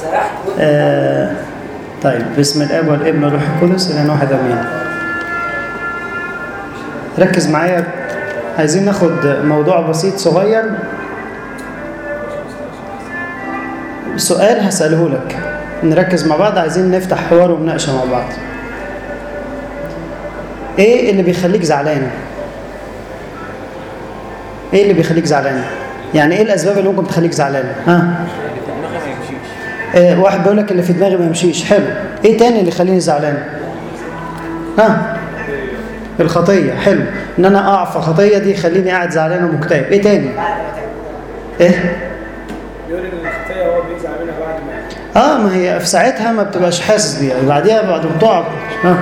سرحت وانت آه طيب بسم الاب والابن والروح القدس الان واحد امين ركز معايا عايزين ناخد موضوع بسيط صغير سؤال هسأله لك نركز مع بعض عايزين نفتح حوار ومناقشة مع بعض ايه اللي بيخليك زعلان ايه اللي بيخليك زعلان يعني ايه الاسباب اللي ممكن تخليك زعلان ها آه، واحد بيقول لك اللي في دماغي ما يمشيش حلو ايه تاني اللي يخليني زعلان ها الخطيه حلو ان انا اقع في خطيه دي يخليني قاعد زعلان ومكتئب ايه تاني ايه بيقول ان الخطيه هو بيزعل منها بعد ما اه ما هي في ساعتها ما بتبقاش حاسس بيها بعديها بعد ما تقع ها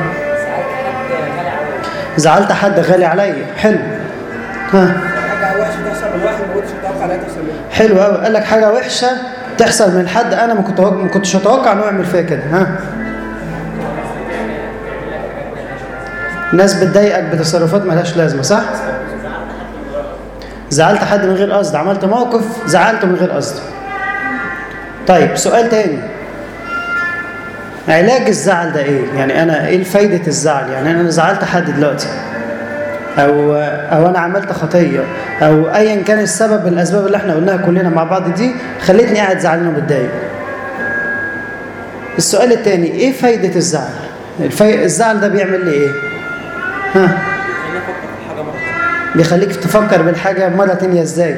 ساعات حد غالي عليا زعلت حد غالي عليا حلو ها حاجه وحشه تحصل من واحد ما كنتش متوقع انها تحصل منه حلو قوي قال لك حاجه وحشه تحصل من حد انا ما كنت ما كنتش اتوقع انه يعمل فيها كده ها ناس بتضايقك بتصرفات ملهاش لازمه صح زعلت حد من غير قصد عملت موقف زعلته من غير قصد طيب سؤال تاني علاج الزعل ده ايه يعني انا ايه فايده الزعل يعني انا زعلت حد دلوقتي او او انا عملت خطيه او ايا كان السبب من الاسباب اللي احنا قلناها كلنا مع بعض دي خلتني قاعد زعلان ومتضايق السؤال الثاني ايه فايده الزعل الفي... الزعل ده بيعمل لي ايه ها بيخليك تفكر بالحاجه مره تانية ازاي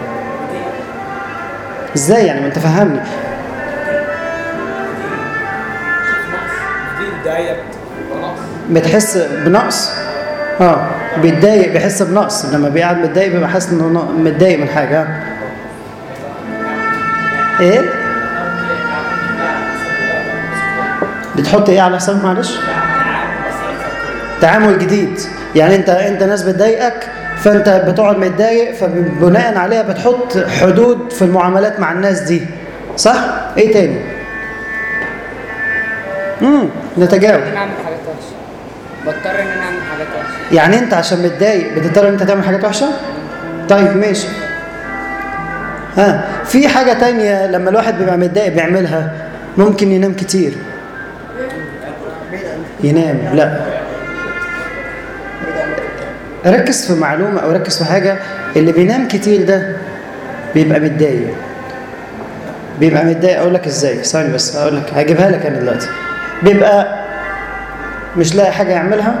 ازاي يعني ما انت فهمني دي الداعيه بتحس بنقص اه بيتضايق بيحس بنقص لما بيقعد متضايق بيبقى حاسس انه ن- متضايق من حاجه ها؟ ايه بتحط ايه على حساب معلش تعامل جديد يعني انت انت ناس بتضايقك فانت بتقعد متضايق فبناء عليها بتحط حدود في المعاملات مع الناس دي صح ايه تاني امم نتجاوب ان انا اعمل حاجات وحشه بضطر ان انا اعمل حاجات وحشه يعني انت عشان متضايق بتضطر ان انت تعمل حاجات وحشه طيب ماشي ها في حاجه تانية لما الواحد بيبقى متضايق بيعملها ممكن ينام كتير ينام لا ركز في معلومه او ركز في حاجه اللي بينام كتير ده بيبقى متضايق بيبقى متضايق اقول لك ازاي ثاني بس اقول لك هجيبها لك انا دلوقتي بيبقى مش لاقي حاجه يعملها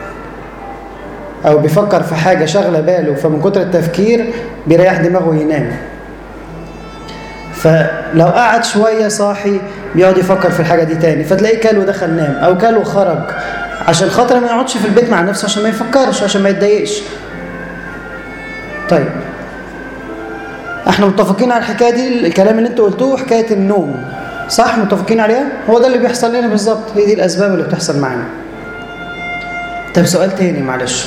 او بيفكر في حاجه شاغله باله فمن كتر التفكير بيريح دماغه وينام فلو قعد شويه صاحي بيقعد يفكر في الحاجه دي تاني فتلاقيه كل ودخل نام او كل وخرج عشان خاطر ما يقعدش في البيت مع نفسه عشان ما يفكرش عشان ما يتضايقش طيب احنا متفقين على الحكايه دي الكلام اللي انت قلتوه حكايه النوم صح متفقين عليها هو ده اللي بيحصل لنا بالظبط هي دي الاسباب اللي بتحصل معانا طب سؤال تاني معلش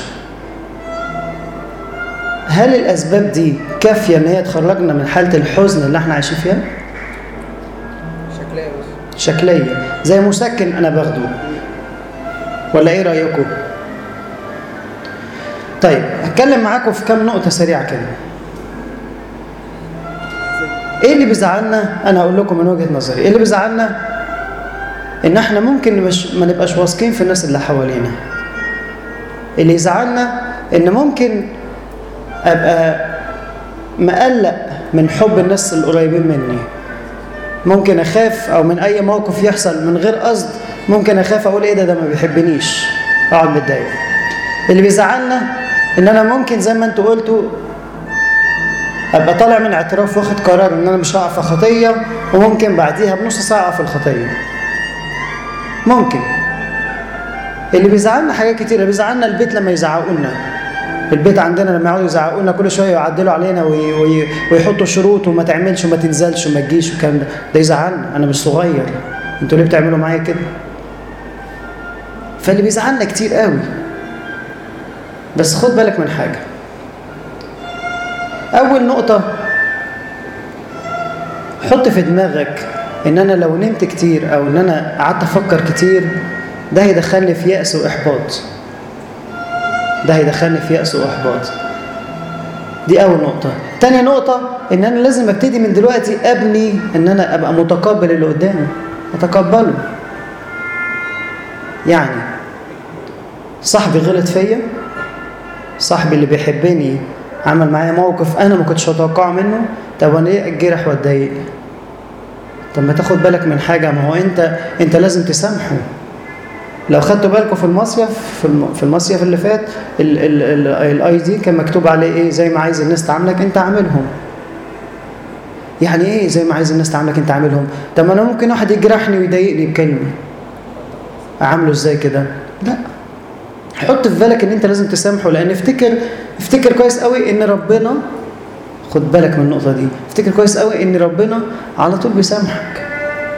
هل الاسباب دي كافيه ان هي تخرجنا من حاله الحزن اللي احنا عايشين فيها شكلها بس شكليه زي مسكن انا باخده ولا ايه رايكم طيب هتكلم معاكم في كام نقطه سريعه كده ايه اللي بيزعلنا انا هقول لكم من وجهه نظري ايه اللي بيزعلنا ان احنا ممكن مش ما نبقاش واثقين في الناس اللي حوالينا اللي يزعلنا ان ممكن ابقى مقلق من حب الناس القريبين مني ممكن اخاف او من اي موقف يحصل من غير قصد ممكن اخاف اقول ايه ده ده ما بيحبنيش اقعد متضايق اللي بيزعلنا ان انا ممكن زي ما انتوا قلتوا ابقى طالع من اعتراف واخد قرار ان انا مش هقع في خطيه وممكن بعديها بنص ساعه اقع في الخطيه ممكن اللي بيزعلنا حاجات كتير اللي بيزعلنا البيت لما يزعقوا لنا البيت عندنا لما يقعدوا يزعقوا لنا كل شويه يعدلوا علينا وي وي ويحطوا شروط وما تعملش وما تنزلش وما تجيش والكلام ده ده يزعلنا انا مش صغير انتوا ليه بتعملوا معايا كده فاللي بيزعلنا كتير قوي بس خد بالك من حاجه اول نقطه حط في دماغك ان انا لو نمت كتير او ان انا قعدت افكر كتير ده هيدخلني في يأس واحباط ده هيدخلني في يأس واحباط دي اول نقطه تاني نقطه ان انا لازم ابتدي من دلوقتي ابني ان انا ابقى متقبل اللي قدامي اتقبله يعني صاحبي غلط فيا صاحبي اللي بيحبني عمل معايا موقف انا ما كنتش اتوقعه منه طب انا ايه اتجرح واتضايق طب ما تاخد بالك من حاجه ما هو انت انت لازم تسامحه لو خدتوا بالكم في المصيف في الم- في المصيف اللي فات الاي دي كان مكتوب عليه ايه زي ما عايز الناس تعاملك انت عاملهم يعني ايه زي ما عايز الناس تعاملك انت عاملهم طب ما انا ممكن واحد يجرحني ويضايقني بكلمه اعامله ازاي كده لا حط في بالك ان انت لازم تسامحه لان افتكر افتكر كويس قوي ان ربنا خد بالك من النقطه دي افتكر كويس قوي ان ربنا على طول بيسامحك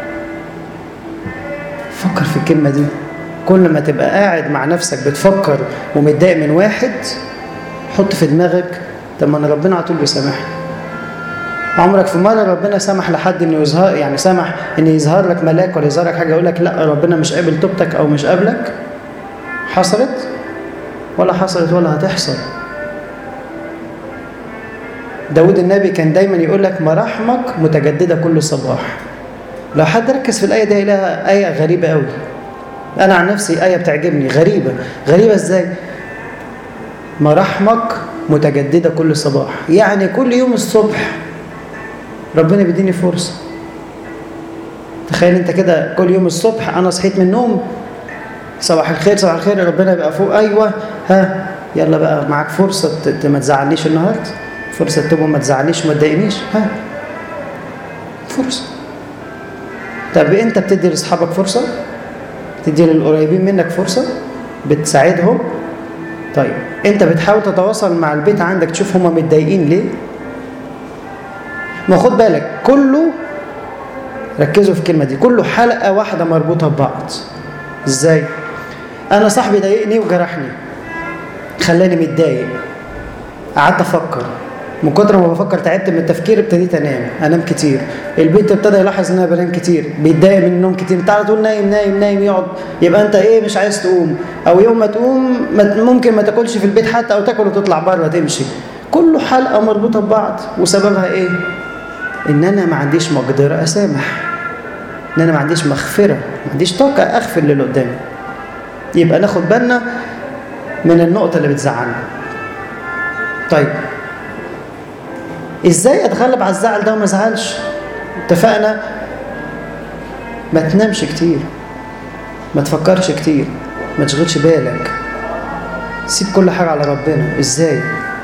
فكر في الكلمه دي كل ما تبقى قاعد مع نفسك بتفكر ومتضايق من واحد حط في دماغك طب ما انا ربنا على طول بيسامحني عمرك في مره ربنا سمح لحد انه يظهر يعني سمح ان يظهر لك ملاك ولا يظهر لك حاجه يقول لك لا ربنا مش قابل توبتك او مش قابلك حصلت ولا حصلت ولا هتحصل داود النبي كان دايما يقول لك مراحمك متجدده كل صباح لو حد ركز في الايه دي هيلاقيها ايه غريبه قوي انا عن نفسي ايه بتعجبني غريبه غريبه ازاي مراحمك متجدده كل صباح يعني كل يوم الصبح ربنا بيديني فرصه تخيل انت كده كل يوم الصبح انا صحيت من النوم صباح الخير صباح الخير ربنا يبقى فوق ايوه ها يلا بقى معاك فرصه ت- ت- ما تزعلنيش النهارده فرصه تبقى ما تزعلنيش وما تضايقنيش ها فرصه طب انت بتدي لاصحابك فرصه بتدي للقريبين منك فرصه بتساعدهم طيب انت بتحاول تتواصل مع البيت عندك تشوف هما متضايقين ليه ما خد بالك كله ركزوا في الكلمه دي كله حلقه واحده مربوطه ببعض ازاي انا صاحبي ضايقني وجرحني خلاني متضايق قعدت افكر من كتر ما بفكر تعبت من التفكير ابتديت انام انام كتير البيت ابتدى يلاحظ ان انا بنام كتير بيتضايق من النوم كتير انت على طول نايم نايم نايم يقعد يبقى انت ايه مش عايز تقوم او يوم ما تقوم ما ممكن ما تاكلش في البيت حتى او تاكل وتطلع بره تمشي كله حلقه مربوطه ببعض وسببها ايه ان انا ما عنديش مقدره اسامح ان انا ما عنديش مغفره ما عنديش طاقه اغفر للي قدامي يبقى ناخد بالنا من النقطه اللي بتزعلنا طيب ازاي اتغلب على الزعل ده وما ازعلش اتفقنا ما تنامش كتير ما تفكرش كتير ما تشغلش بالك سيب كل حاجه على ربنا ازاي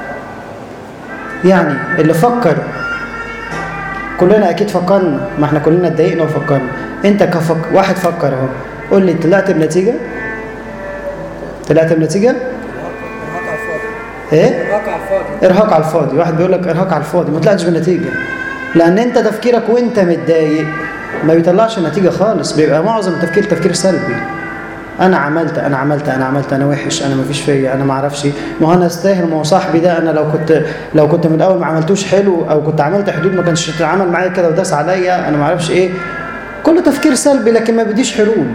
يعني اللي فكر كلنا اكيد فكرنا ما احنا كلنا اتضايقنا وفكرنا انت كفك واحد فكر اهو قول لي طلعت بنتيجه طلعت بنتيجه ارهاق على الفاضي ايه ارهاق على الفاضي ارهاق على الفاضي واحد بيقول لك ارهاق على الفاضي ما طلعتش بنتيجه لان انت تفكيرك وانت متضايق ما بيطلعش نتيجه خالص بيبقى معظم التفكير تفكير سلبي انا عملت انا عملت انا عملت انا وحش انا ما فيش فيا انا ما اعرفش ما هو انا استاهل ما هو صاحبي ده انا لو كنت لو كنت من الاول ما عملتوش حلو او كنت عملت حدود ما كانش اتعامل معايا كده وداس عليا انا ما اعرفش ايه كله تفكير سلبي لكن ما بديش حلول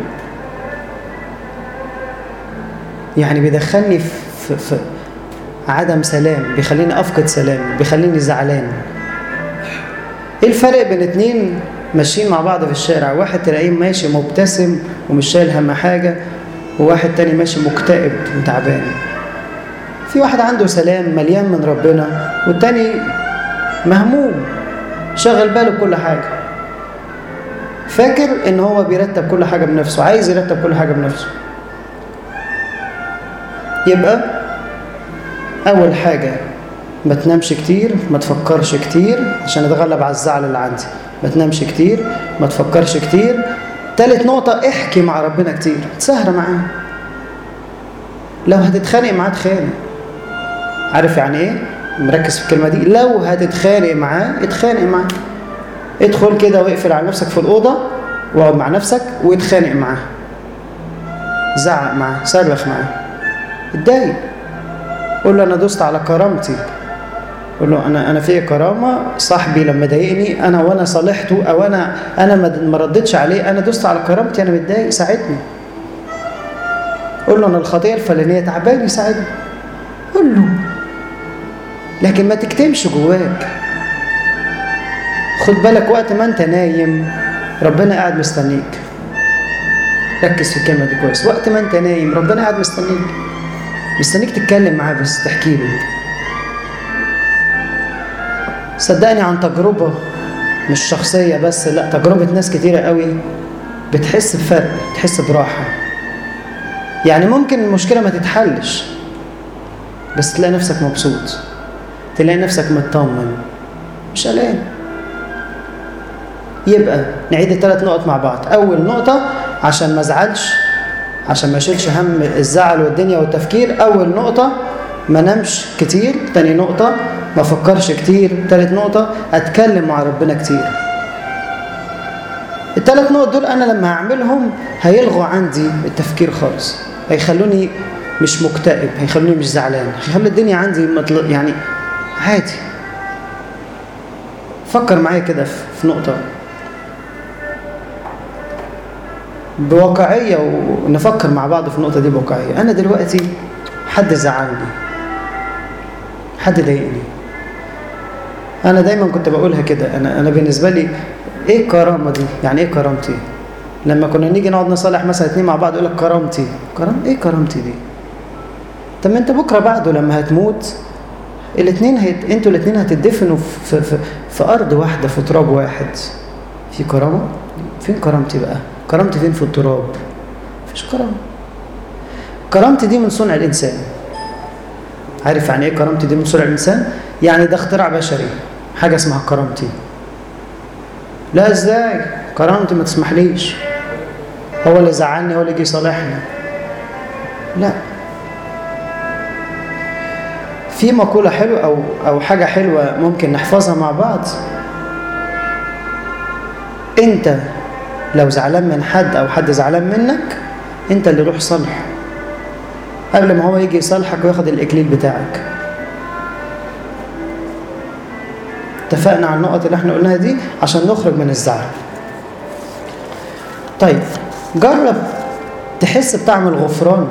يعني بيدخلني في, في, في عدم سلام بيخليني افقد سلام بيخليني زعلان ايه الفرق بين اتنين ماشيين مع بعض في الشارع واحد تلاقيه ماشي مبتسم ومش شايل هم حاجة وواحد تاني ماشي مكتئب وتعبان في واحد عنده سلام مليان من ربنا والتاني مهموم شغل باله بكل حاجة فاكر ان هو بيرتب كل حاجة بنفسه عايز يرتب كل حاجة بنفسه يبقى أول حاجة ما تنامش كتير ما تفكرش كتير عشان اتغلب على الزعل اللي عندي ما تنامش كتير ما تفكرش كتير تالت نقطة احكي مع ربنا كتير تسهر معاه لو هتتخانق معاه اتخانق عارف يعني ايه مركز في الكلمة دي لو هتتخانق معاه اتخانق معاه ادخل كده واقفل على نفسك في الأوضة واقعد مع نفسك واتخانق معاه زعق معاه صرخ معاه اتضايق قول له انا دوست على كرامتي قول له انا انا في كرامه صاحبي لما ضايقني انا وانا صالحته او انا انا ما- ما ردتش عليه انا دوست على كرامتي انا متضايق ساعدني قول له انا الخطيه الفلانيه تعباني ساعدني قول له لكن ما تكتمش جواك خد بالك وقت ما انت نايم ربنا قاعد مستنيك ركز في الكلمه دي كويس وقت ما انت نايم ربنا قاعد مستنيك مستنيك تتكلم معاه بس تحكي له صدقني عن تجربه مش شخصيه بس لا تجربه ناس كتيره قوي بتحس بفرق تحس براحه يعني ممكن المشكله ما تتحلش بس تلاقي نفسك مبسوط تلاقي نفسك مطمن مش قلقان يبقى نعيد الثلاث نقط مع بعض اول نقطه عشان ما ازعلش عشان ما اشيلش هم الزعل والدنيا والتفكير اول نقطه ما نمش كتير تاني نقطه ما افكرش كتير تالت نقطه اتكلم مع ربنا كتير الثلاث نقط دول انا لما هعملهم هيلغوا عندي التفكير خالص هيخلوني مش مكتئب هيخلوني مش زعلان هيخلي الدنيا عندي مطل... يعني عادي فكر معايا كده في نقطة بواقعية ونفكر مع بعض في النقطة دي بواقعية أنا دلوقتي حد زعلني حد ضايقني أنا دايما كنت بقولها كده أنا أنا بالنسبة لي إيه الكرامة دي؟ يعني إيه كرامتي؟ لما كنا نيجي نقعد نصالح مثلا اتنين مع بعض يقول لك كرامتي كرام إيه كرامتي دي؟ طب ما أنت بكرة بعده لما هتموت الاثنين هيت... انتوا الاثنين هتدفنوا في... في... في ارض واحده في تراب واحد في كرامه فين كرامتي بقى كرامتي فين في التراب مفيش كرامه كرامتي دي من صنع الانسان عارف يعني ايه كرامتي دي من صنع الانسان يعني ده اختراع بشري حاجه اسمها كرامتي لا ازاي كرامتي ما تسمحليش هو اللي زعلني هو اللي يجي يصالحني لا في مقولة حلوة أو أو حاجة حلوة ممكن نحفظها مع بعض أنت لو زعلان من حد أو حد زعلان منك أنت اللي روح صالحه قبل ما هو يجي يصالحك وياخد الإكليل بتاعك اتفقنا على النقط اللي احنا قلناها دي عشان نخرج من الزعل طيب جرب تحس بطعم الغفران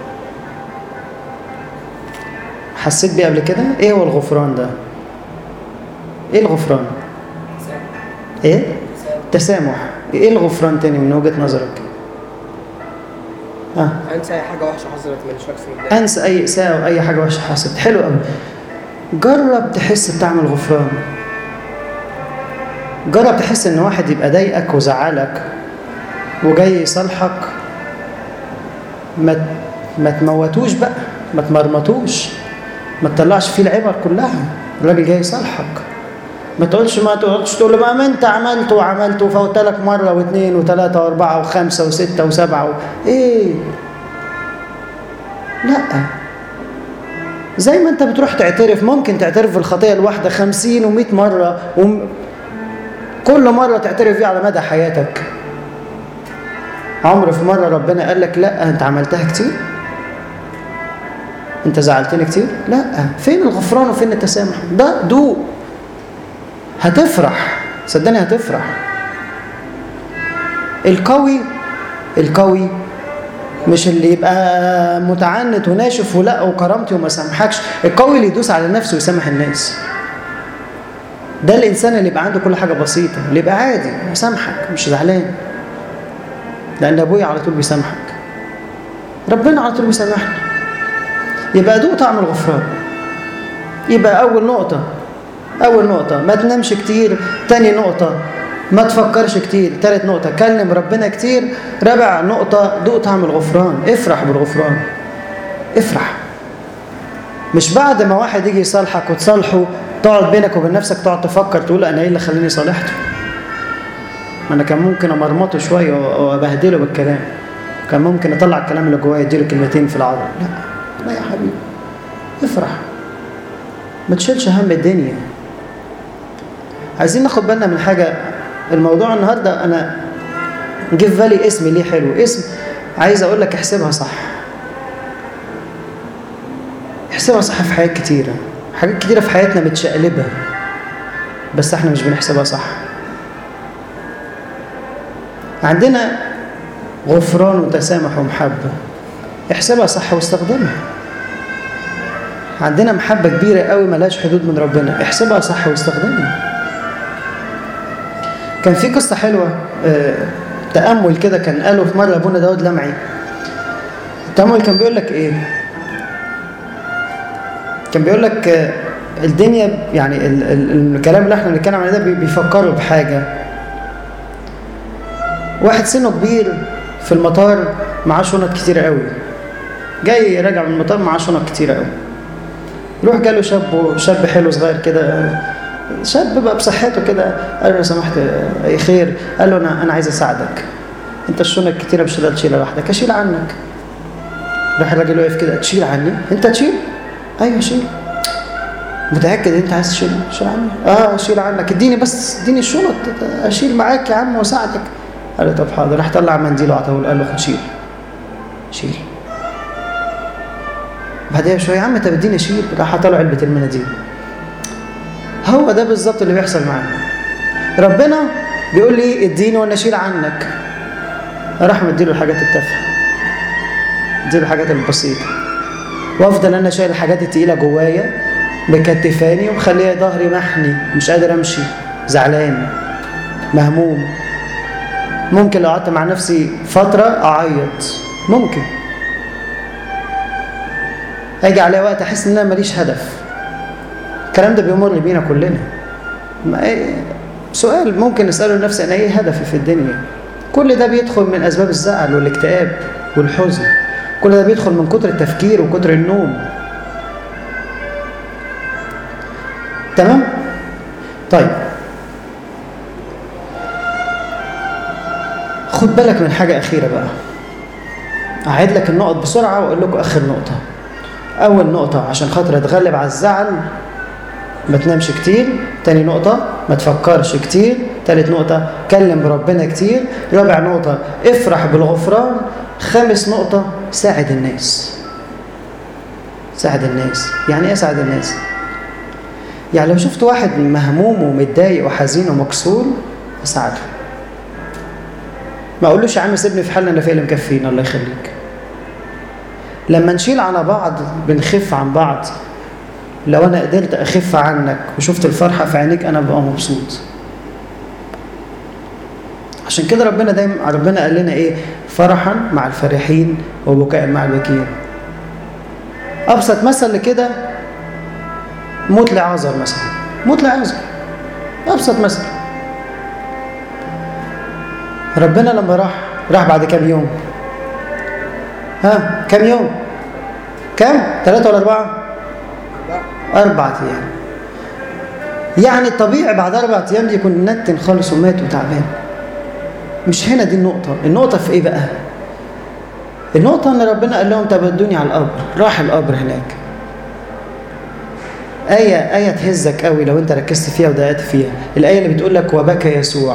حسيت بيه قبل كده ايه هو الغفران ده ايه الغفران ايه تسامح ايه الغفران تاني من وجهة نظرك اه انسى اي حاجه وحشه حصلت من شخص متضايق انسى اي اساءه او اي حاجه وحشه حصلت حلو قوي جرب تحس بطعم الغفران جرب تحس ان واحد يبقى ضايقك وزعلك وجاي يصالحك ما ما تموتوش بقى ما تمرمطوش ما تطلعش فيه العبر كلها الراجل جاي يصالحك ما تقولش ما تقعدش تقول له بقى ما انت عملت وعملت وفوت لك مره واثنين وثلاثه واربعه وخمسه وسته وسبعه و... ايه لا زي ما انت بتروح تعترف ممكن تعترف بالخطيه الواحده خمسين ومئة مره وم... كل مره تعترف فيها على مدى حياتك عمر في مره ربنا قال لك لا انت عملتها كتير انت زعلتني كتير لا فين الغفران وفين التسامح ده دوق هتفرح صدقني هتفرح القوي القوي مش اللي يبقى متعنت وناشف ولا وكرامتي وما سامحكش القوي اللي يدوس على نفسه ويسامح الناس ده الانسان اللي يبقى عنده كل حاجه بسيطه اللي يبقى عادي يسامحك مش زعلان لان ابويا على طول بيسامحك ربنا على طول بيسامحنا يبقى دوق طعم الغفران يبقى اول نقطه اول نقطه ما تنامش كتير تاني نقطه ما تفكرش كتير تالت نقطه كلم ربنا كتير رابع نقطه دوق طعم الغفران افرح بالغفران افرح مش بعد ما واحد يجي يصالحك وتصالحه تقعد بينك وبين نفسك تقعد تفكر تقول انا ايه اللي خلاني صالحته ما انا كان ممكن امرمطه شويه وابهدله بالكلام كان ممكن اطلع الكلام اللي جوايا اديله كلمتين في العضل لا لا يا حبيبي افرح ما تشيلش هم الدنيا عايزين ناخد بالنا من حاجه الموضوع النهارده انا جه في بالي اسم ليه حلو اسم عايز اقول لك احسبها صح احسبها صح في حاجات كتيره حاجات كتيره في حياتنا متشقلبه بس احنا مش بنحسبها صح عندنا غفران وتسامح ومحبه احسبها صح واستخدمها عندنا محبة كبيرة قوي ملهاش حدود من ربنا احسبها صح واستخدمها كان في قصة حلوة آه، تأمل كده كان قاله في مرة أبونا داود لمعي التأمل كان بيقول لك إيه كان بيقول لك آه، الدنيا يعني ال ال الكلام اللي احنا بنتكلم عليه ده بي- بيفكروا بحاجة واحد سنه كبير في المطار معاه شنط كتيرة قوي جاي راجع من المطار معاه شنط كتيرة قوي يروح جاله شاب شاب حلو صغير كده شاب بقى بصحته كده قال له لو سمحت اي خير قال له انا انا عايز اساعدك انت الشنط كتيره مش هتقدر تشيلها لوحدك اشيل عنك راح الراجل واقف كده تشيل عني انت تشيل ايوه شيل متاكد انت عايز تشيل شيل عني اه اشيل عنك اديني بس اديني الشنط اشيل معاك يا عم واساعدك قال له طب حاضر راح طلع منديل وعطاه له، قال له خد شيل شيل بعدها بشويه يا عم انت بتديني اشيل راح طلع علبه المناديل هو ده بالظبط اللي بيحصل معانا ربنا بيقول لي اديني وانا اشيل عنك راح مديله الحاجات التافهه اديله الحاجات البسيطه وافضل انا شايل الحاجات التقيله جوايا مكتفاني ومخليه ظهري محني مش قادر امشي زعلان مهموم ممكن لو قعدت مع نفسي فتره اعيط ممكن هيجي عليا وقت احس ان انا ماليش هدف الكلام ده بيمر بينا كلنا ما إيه سؤال ممكن نساله لنفسي انا ايه هدفي في الدنيا كل ده بيدخل من اسباب الزعل والاكتئاب والحزن كل ده بيدخل من كتر التفكير وكتر النوم تمام طيب خد بالك من حاجه اخيره بقى اعيد لك النقط بسرعه واقول لكم اخر نقطه اول نقطه عشان خاطر اتغلب على الزعل ما تنامش كتير تاني نقطة ما تفكرش كتير تالت نقطة كلم بربنا كتير رابع نقطة افرح بالغفران خامس نقطة ساعد الناس ساعد الناس يعني ايه ساعد الناس يعني لو شفت واحد مهموم ومتضايق وحزين ومكسور اساعده ما اقولوش يا عم سيبني في حالنا انا في اللي مكفينا الله يخليك لما نشيل على بعض بنخف عن بعض لو انا قدرت اخف عنك وشفت الفرحه في عينيك انا ببقى مبسوط عشان كده ربنا دايما ربنا قال لنا ايه فرحا مع الفرحين وبكاء مع البكين ابسط مثل لكده موت لعازر مثلا موت لعازر ابسط مثل ربنا لما راح راح بعد كام يوم ها كام يوم كام ثلاثة ولا أربعة أربعة أيام يعني الطبيعي بعد أربعة أيام دي يكون نتن خالص ومات وتعبان مش هنا دي النقطة النقطة في إيه بقى النقطة إن ربنا قال لهم تبدوني على القبر راح القبر هناك آية آية تهزك قوي لو أنت ركزت فيها ودققت فيها الآية اللي بتقول لك وبكى يسوع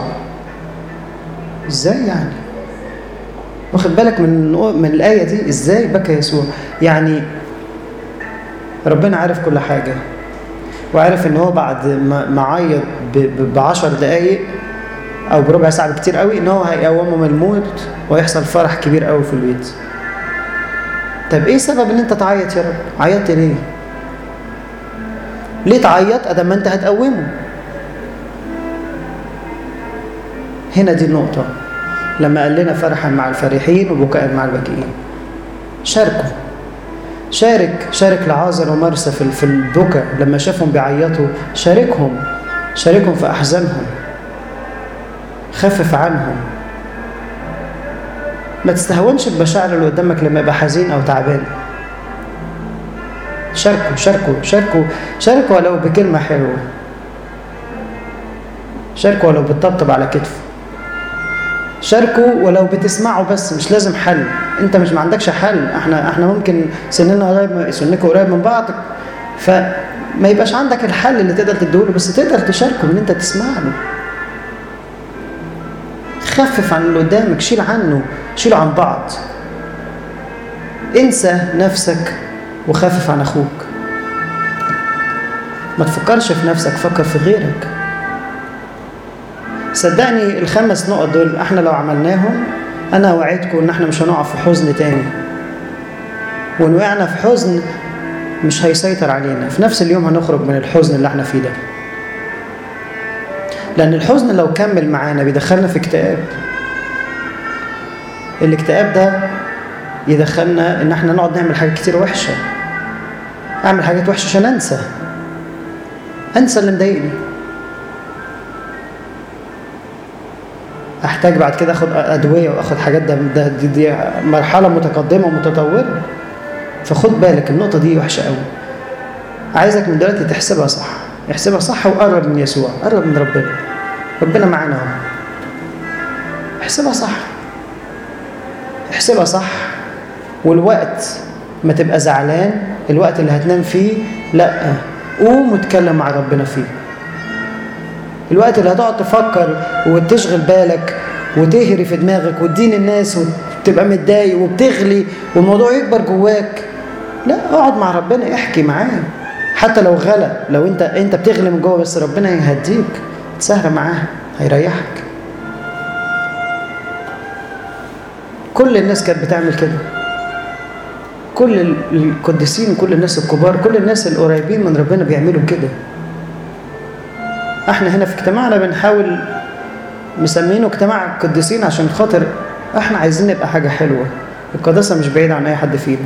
إزاي يعني واخد بالك من من الآية دي إزاي بكى يسوع يعني ربنا عارف كل حاجة وعارف ان هو بعد ما عيط ب 10 دقايق او بربع ساعه كتير قوي ان هو هيقومه من الموت ويحصل فرح كبير قوي في البيت طب ايه سبب ان انت تعيط يا رب عيطت ليه ليه تعيط ادم ما انت هتقومه هنا دي النقطه لما قال لنا فرحا مع الفرحين وبكاء مع الباكيين شاركوا شارك شارك لعازر ومرسى في في البكا لما شافهم بيعيطوا شاركهم شاركهم في احزانهم خفف عنهم ما تستهونش بمشاعر اللي قدامك لما يبقى حزين او تعبان شاركوا شاركوا شاركوا شاركوا ولو بكلمة حلوة شاركوا ولو بتطبطب على كتفه شاركوا ولو بتسمعوا بس مش لازم حل انت مش ما عندكش حل احنا احنا ممكن سننا قريب سنكم قريب من بعض فما يبقاش عندك الحل اللي تقدر تديهوله بس تقدر تشاركه ان انت تسمع له خفف عن اللي قدامك شيل عنه شيلوا عن بعض انسى نفسك وخفف عن اخوك ما تفكرش في نفسك فكر في غيرك صدقني الخمس نقط دول احنا لو عملناهم انا وعدكم ان احنا مش هنقع في حزن تاني وان وقعنا في حزن مش هيسيطر علينا في نفس اليوم هنخرج من الحزن اللي احنا فيه ده لأن الحزن لو كمل معانا بيدخلنا في اكتئاب الاكتئاب ده يدخلنا ان احنا نقعد نعمل حاجات كتير وحشة اعمل حاجات وحشة عشان انسى انسى اللي مضايقني احتاج بعد كده اخد ادويه واخد حاجات ده, ده دي, دي مرحله متقدمه ومتطوره فخد بالك النقطه دي وحشه قوي عايزك من دلوقتي تحسبها صح احسبها صح وقرب من يسوع قرب من ربنا ربنا معانا اهو احسبها صح احسبها صح والوقت ما تبقى زعلان الوقت اللي هتنام فيه لا قوم واتكلم مع ربنا فيه الوقت اللي هتقعد تفكر وتشغل بالك وتهري في دماغك وتدين الناس وتبقى متضايق وبتغلي والموضوع يكبر جواك لا اقعد مع ربنا احكي معاه حتى لو غلى لو انت انت بتغلي من جوه بس ربنا يهديك تسهر معاه هيريحك كل الناس كانت بتعمل كده كل القديسين كل الناس الكبار كل الناس القريبين من ربنا بيعملوا كده احنا هنا في اجتماعنا بنحاول مسمينه اجتماع القديسين عشان خاطر احنا عايزين نبقى حاجة حلوة القداسة مش بعيدة عن اي حد فينا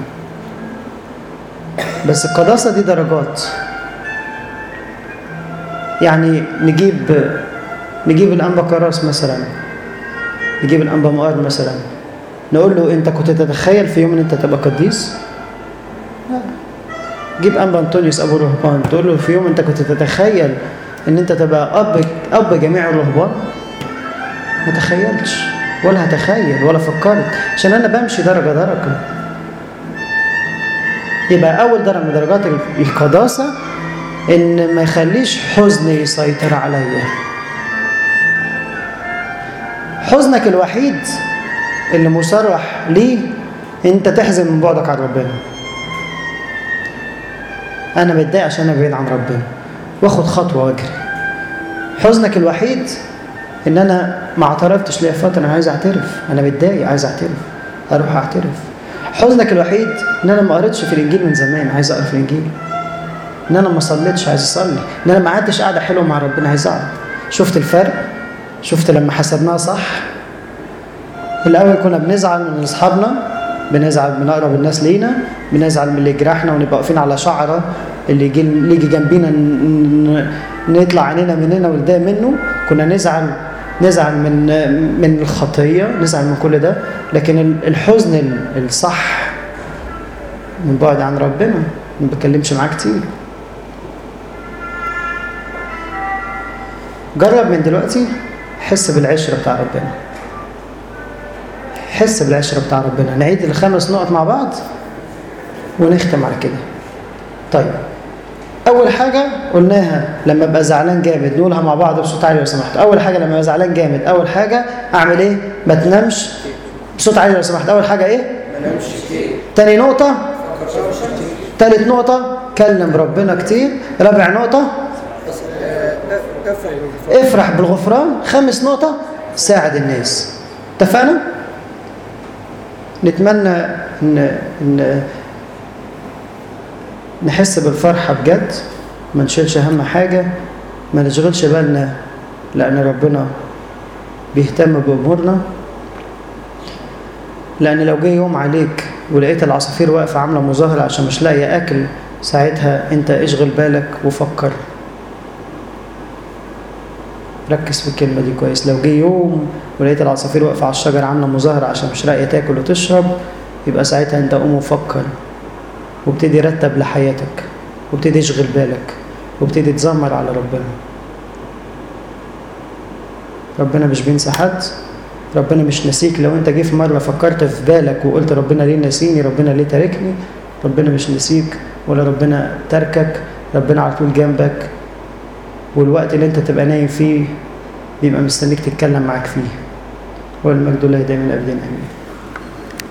بس القداسة دي درجات يعني نجيب نجيب الأنبا كراس مثلا نجيب الأنبا مؤار مثلا نقول له انت كنت تتخيل في يوم ان انت تبقى قديس لا جيب أنبا أنطونيوس أبو رهبان تقول له في يوم انت كنت تتخيل ان انت تبقى اب اب جميع الرهبان ما تخيلتش ولا هتخيل ولا فكرت عشان انا بمشي درجه درجه يبقى اول درجه من درجات القداسه ان ما يخليش حزن يسيطر عليا حزنك الوحيد اللي مصرح ليه انت تحزن من بعدك عن ربنا انا متضايق عشان انا بعيد عن ربنا واخد خطوه واجري حزنك الوحيد ان انا ما اعترفتش ليا فتره انا عايز اعترف انا متضايق عايز اعترف اروح اعترف حزنك الوحيد ان انا ما قريتش في الانجيل من زمان عايز اقرا في الانجيل ان انا ما صليتش عايز اصلي ان انا ما قعدتش قاعده حلوه مع ربنا عايز اقعد شفت الفرق شفت لما حسبناها صح الاول كنا بنزعل من اصحابنا بنزعل من اقرب الناس لينا بنزعل من اللي يجرحنا ونبقى واقفين على شعره اللي يجي اللي يجي جنبينا نطلع عينينا مننا ونتضايق منه كنا نزعل نزعل من من الخطيه نزعل من كل ده لكن الحزن الصح من بعد عن ربنا ما بتكلمش معاه كتير جرب من دلوقتي حس بالعشره بتاع ربنا حس بالعشره بتاع ربنا نعيد الخمس نقط مع بعض ونختم على كده طيب اول حاجه قلناها لما ابقى زعلان جامد نقولها مع بعض بصوت عالي لو سمحت اول حاجه لما ابقى زعلان جامد اول حاجه اعمل ايه ما تنامش بصوت عالي لو سمحت اول حاجه ايه ما نامش كتير تاني نقطه فكرش كتير تالت نقطه كلم ربنا كتير رابع نقطه افرح بالغفران خامس نقطه ساعد الناس اتفقنا نتمنى ان ان نحس بالفرحة بجد ما نشيلش هم حاجة ما نشغلش بالنا لأن ربنا بيهتم بأمورنا لأن لو جه يوم عليك ولقيت العصافير واقفة عاملة مظاهرة عشان مش لاقية أكل ساعتها أنت اشغل بالك وفكر ركز في الكلمة دي كويس لو جه يوم ولقيت العصافير واقفة على الشجرة عاملة مظاهرة عشان مش لاقية تاكل وتشرب يبقى ساعتها أنت قوم وفكر وابتدي رتب لحياتك وابتدي اشغل بالك وابتدي تزمر على ربنا ربنا مش بينسى حد ربنا مش نسيك لو انت جه في مره فكرت في بالك وقلت ربنا ليه نسيني ربنا ليه تاركني ربنا مش نسيك ولا ربنا تركك ربنا على طول جنبك والوقت اللي انت تبقى نايم فيه بيبقى مستنيك تتكلم معاك فيه والمجد لله دايما ابدا امين